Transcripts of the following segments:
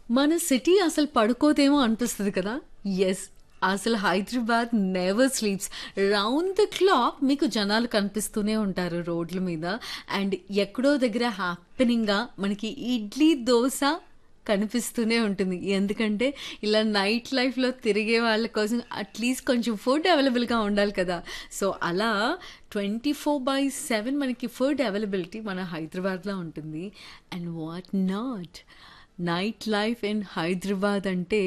మన సిటీ అసలు పడుకోదేమో అనిపిస్తుంది కదా ఎస్ అసలు Hyderabad never sleeps round the clock మీకు జనాలు కనిపిస్తూనే ఉంటారు రోడ్ల మీద అండ్ ఎక్కడో దగ్గర హ్యాపెనింగ్గా మనకి ఇడ్లీ దోశ కనిపిస్తూనే ఉంటుంది ఎందుకంటే ఇలా నైట్ లైఫ్లో తిరిగే వాళ్ళ కోసం అట్లీస్ట్ కొంచెం ఫుడ్ అవైలబుల్గా ఉండాలి కదా సో అలా ట్వంటీ ఫోర్ బై సెవెన్ మనకి ఫుడ్ అవైలబిలిటీ మన హైదరాబాద్లో ఉంటుంది and what not night life in Hyderabad అంటే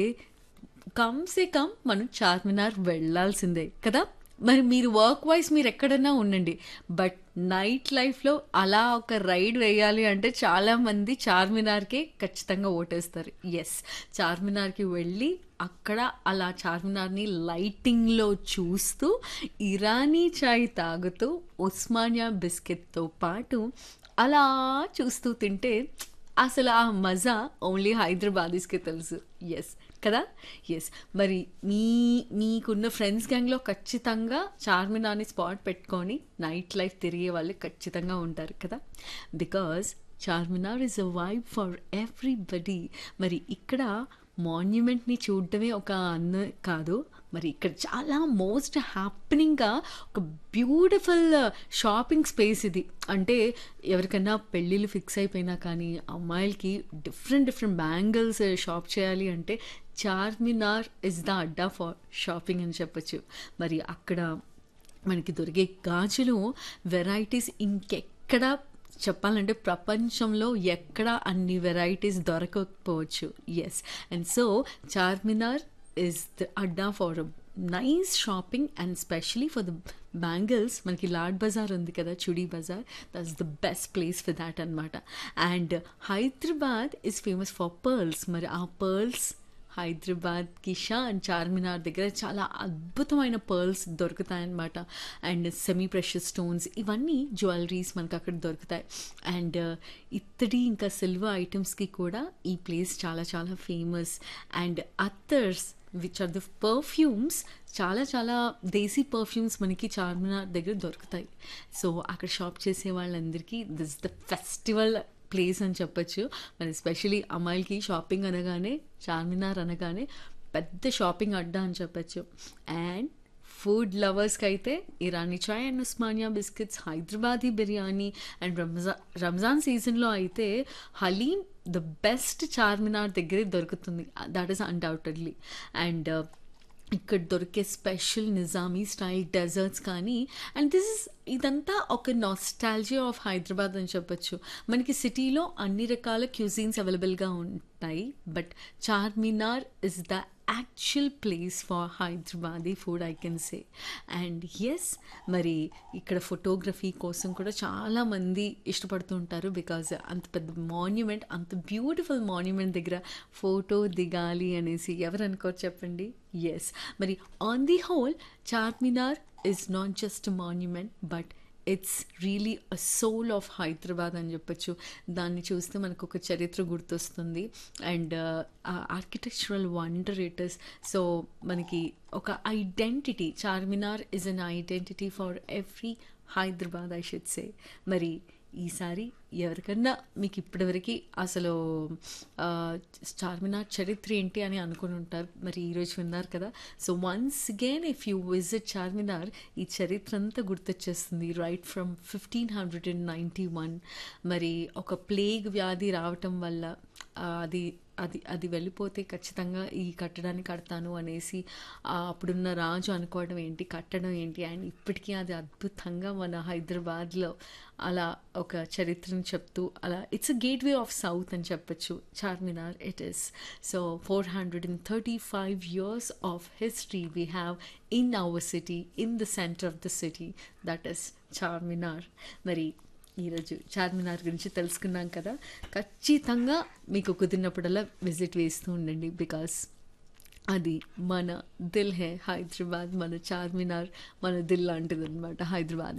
కమ్సే కమ్ మనం చార్మినార్ వెళ్ళాల్సిందే కదా మరి మీరు వర్క్ వైజ్ మీరు ఎక్కడన్నా ఉండండి బట్ నైట్ లైఫ్లో అలా ఒక రైడ్ వేయాలి అంటే చాలామంది చార్మినార్కే ఖచ్చితంగా ఓటేస్తారు ఎస్ చార్మినార్కి వెళ్ళి అక్కడ అలా చార్మినార్ని లైటింగ్లో చూస్తూ ఇరానీ చాయ్ తాగుతూ ఉస్మానియా బిస్కెట్తో పాటు అలా చూస్తూ తింటే అసలు ఆ మజా ఓన్లీ హైదరాబాదీస్కి తెలుసు ఎస్ కదా ఎస్ మరి మీ మీకున్న ఫ్రెండ్స్ గ్యాంగ్లో ఖచ్చితంగా చార్మినార్ని స్పాట్ పెట్టుకొని నైట్ లైఫ్ తిరిగే వాళ్ళు ఖచ్చితంగా ఉంటారు కదా because Charminar is a vibe for everybody మరి ఇక్కడ మాన్యుమెంట్ని చూడటమే ఒక అన్న కాదు మరి ఇక్కడ చాలా మోస్ట్ హ్యాపెనింగ్గా ఒక బ్యూటిఫుల్ షాపింగ్ స్పేస్ ఇది అంటే ఎవరికైనా పెళ్ళిళ్ళు ఫిక్స్ అయిపోయినా కానీ అమ్మాయిలకి డిఫరెంట్ డిఫరెంట్ బ్యాంగిల్స్ షాప్ చేయాలి అంటే Charminar is the adda for shopping అని చెప్పొచ్చు మరి అక్కడ మనకి దొరికే గాజులు వెరైటీస్ ఇంకెక్కడ చెప్పాలంటే ప్రపంచంలో ఎక్కడ అన్ని వెరైటీస్ దొరకకపోవచ్చు yes and so Charminar is the adda for nice shopping and specially for the bangles మనకి లాడ్ బజార్ ఉంది కదా Chudi Bazar that's the best place for that అనమాట and Hyderabad is famous for pearls మరి ఆ పర్ల్స్ హైదరాబాద్ కిషా అండ్ చార్మినార్ దగ్గర చాలా అద్భుతమైన పర్ల్స్ దొరుకుతాయన్నమాట అండ్ సెమీ ప్రెషర్ స్టోన్స్ ఇవన్నీ జ్యువెలరీస్ మనకు అక్కడ దొరుకుతాయి అండ్ ఇత్తడి ఇంకా సిల్వర్ ఐటమ్స్కి కూడా ఈ ప్లేస్ చాలా చాలా famous and attars which are the perfumes చాలా చాలా దేశీ పర్ఫ్యూమ్స్ మనకి చార్మినార్ దగ్గర దొరుకుతాయి సో అక్కడ షాప్ చేసే వాళ్ళందరికీ దిస్ ద ఫెస్టివల్ ప్లేస్ అని చెప్పొచ్చు మరి స్పెషలీ అమ్మాయిలకి షాపింగ్ అనగానే చార్మినార్ అనగానే పెద్ద షాపింగ్ అడ్డా అని చెప్పొచ్చు అండ్ ఫుడ్ లవర్స్కి అయితే Irani chai and Osmania biscuits Hyderabadi biryani and రంజా రంజాన్ సీజన్లో అయితే హలీం ద బెస్ట్ చార్మినార్ దగ్గరే దొరుకుతుంది దట్ ఈస్ అన్డౌటెడ్లీ అండ్ ఇక్కడ దొరికే స్పెషల్ నిజామీ స్టైల్ డెజర్ట్స్ కానీ అండ్ దిస్ ఇస్ ఇదంతా ఒక నాస్టాలజీ ఆఫ్ హైదరాబాద్ అని చెప్పొచ్చు మనకి సిటీలో అన్ని రకాల క్యూజిన్స్ అవైలబుల్గా ఉంటాయి but Charminar is the actual place for Hyderabadi food I can say and yes మరి ఇక్కడ ఫోటోగ్రఫీ కోసం కూడా చాలామంది ఇష్టపడుతూ ఉంటారు బికాజ్ అంత పెద్ద మాన్యుమెంట్ అంత బ్యూటిఫుల్ మాన్యుమెంట్ దగ్గర ఫోటో దిగాలి అనేసి ఎవరు అనుకోరు చెప్పండి ఎస్ మరి on the whole Charminar is not just monument but it's really a soul of Hyderabad అని చెప్పొచ్చు దాన్ని చూస్తే మనకు ఒక చరిత్ర గుర్తొస్తుంది and architectural wonder it is so మనకి ఒక identity Charminar is an identity for every Hyderabad I should say మరి ఈసారి ఎవరికన్నా మీకు ఇప్పటివరకు అసలు చార్మినార్ చరిత్ర ఏంటి అని అనుకుని ఉంటారు మరి ఈరోజు విన్నారు కదా so once again if you visit Charminar ఈ చరిత్ర అంతా గుర్తొచ్చేస్తుంది right from fifteen hundred and ninety one మరి ఒక ప్లేగ్ వ్యాధి రావటం వల్ల అది అది అది వెళ్ళిపోతే ఖచ్చితంగా ఈ కట్టడాన్ని కడతాను అనేసి అప్పుడున్న రాజు అనుకోవడం ఏంటి కట్టడం ఏంటి అండ్ ఇప్పటికీ అది అద్భుతంగా మన హైదరాబాద్లో అలా ఒక చరిత్రను చెప్తూ అలా it's a gateway of south అని చెప్పొచ్చు Charminar it is so four hundred and thirty five years of history we have in our city in the centre of the city that is Charminar మరి ఈరోజు చార్మినార్ గురించి తెలుసుకున్నాం కదా ఖచ్చితంగా మీకు కుదిరినప్పుడల్లా విజిట్ వేస్తూ ఉండండి బికాస్ అది మన దిల్ హే హైదరాబాద్ మన చార్మినార్ మన దిల్ లాంటిది అనమాట హైదరాబాద్